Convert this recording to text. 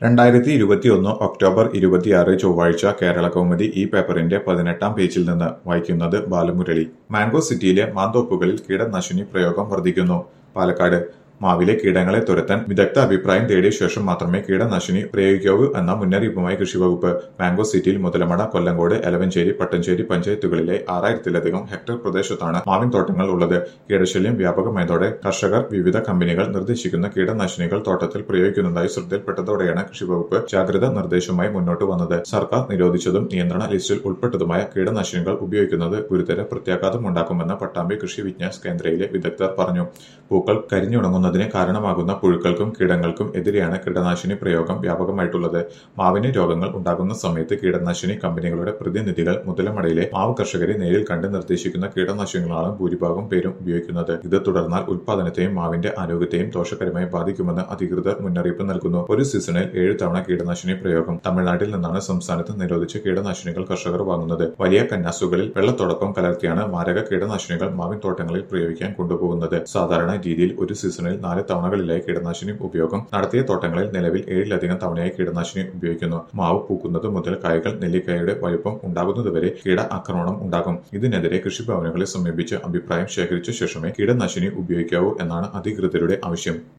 രണ്ടായിരത്തി ഇരുപത്തിയൊന്ന് ഒക്ടോബർ ഇരുപത്തിയാറ് ചൊവ്വാഴ്ച കേരള കൗമുദി ഈ പേപ്പറിന്റെ പതിനെട്ടാം പേജിൽ നിന്ന് വായിക്കുന്നത് ബാലമുരളി മാംഗോ സിറ്റിയിലെ മാന്തോപ്പുകളിൽ കീടനാശിനി പ്രയോഗം വർദ്ധിക്കുന്നു പാലക്കാട് മാവിലെ കീടങ്ങളെ തുരത്താൻ വിദഗ്ധ അഭിപ്രായം തേടിയ ശേഷം മാത്രമേ കീടനാശിനി പ്രയോഗിക്കാവൂ എന്ന മുന്നറിയിപ്പുമായി കൃഷിവകുപ്പ് മാംഗോ സിറ്റിയിൽ മുതലമട കൊല്ലങ്കോട് എലവഞ്ചേരി പട്ടഞ്ചേരി പഞ്ചായത്തുകളിലെ ആറായിരത്തിലധികം ഹെക്ടർ പ്രദേശത്താണ് മാവിൻ തോട്ടങ്ങൾ ഉള്ളത് കീടശല്യം വ്യാപകമായതോടെ കർഷകർ വിവിധ കമ്പനികൾ നിർദ്ദേശിക്കുന്ന കീടനാശിനികൾ തോട്ടത്തിൽ പ്രയോഗിക്കുന്നതായി ശ്രദ്ധയിൽപ്പെട്ടതോടെയാണ് കൃഷിവകുപ്പ് ജാഗ്രത നിർദ്ദേശവുമായി മുന്നോട്ട് വന്നത് സർക്കാർ നിരോധിച്ചതും നിയന്ത്രണ ലിസ്റ്റിൽ ഉൾപ്പെട്ടതുമായ കീടനാശിനികൾ ഉപയോഗിക്കുന്നത് ഗുരുതര പ്രത്യാഘാതം ഉണ്ടാക്കുമെന്ന് പട്ടാമ്പി കൃഷി വിജ്ഞാന കേന്ദ്രയിലെ വിദഗ്ധർ പറഞ്ഞു പൂക്കൾ കരിഞ്ഞുണങ്ങുന്നതിന് കാരണമാകുന്ന പുഴുക്കൾക്കും കീടങ്ങൾക്കും എതിരെയാണ് കീടനാശിനി പ്രയോഗം വ്യാപകമായിട്ടുള്ളത് മാവിന് രോഗങ്ങൾ ഉണ്ടാകുന്ന സമയത്ത് കീടനാശിനി കമ്പനികളുടെ പ്രതിനിധികൾ മുതലമടയിലെ മാവ് കർഷകരെ നേരിൽ കണ്ട് നിർദ്ദേശിക്കുന്ന കീടനാശിനികളാണ് ഭൂരിഭാഗം പേരും ഉപയോഗിക്കുന്നത് ഇത് തുടർന്നാൽ ഉൽപാദനത്തെയും മാവിന്റെ ആരോഗ്യത്തെയും ദോഷകരമായി ബാധിക്കുമെന്ന് അധികൃതർ മുന്നറിയിപ്പ് നൽകുന്നു ഒരു സീസണിൽ ഏഴ് തവണ കീടനാശിനി പ്രയോഗം തമിഴ്നാട്ടിൽ നിന്നാണ് സംസ്ഥാനത്ത് നിരോധിച്ച കീടനാശിനികൾ കർഷകർ വാങ്ങുന്നത് വലിയ കന്നാസുകളിൽ വെള്ളത്തോടൊപ്പം കലർത്തിയാണ് മാരക കീടനാശിനികൾ മാവിൻ തോട്ടങ്ങളിൽ പ്രയോഗിക്കാൻ കൊണ്ടുപോകുന്നത് സാധാരണ രീതിയിൽ ഒരു സീസണിൽ നാല് തവണകളിലായി കീടനാശിനി ഉപയോഗം നടത്തിയ തോട്ടങ്ങളിൽ നിലവിൽ ഏഴിലധികം തവണയായി കീടനാശിനി ഉപയോഗിക്കുന്നു മാവ് പൂക്കുന്നത് മുതൽ കായകൾ നെല്ലിക്കായുടെ വലുപ്പം ഉണ്ടാകുന്നതുവരെ കീട ആക്രമണം ഉണ്ടാകും ഇതിനെതിരെ കൃഷിഭവനുകളെ സമീപിച്ച് അഭിപ്രായം ശേഖരിച്ച ശേഷമേ കീടനാശിനി ഉപയോഗിക്കാവൂ എന്നാണ് അധികൃതരുടെ ആവശ്യം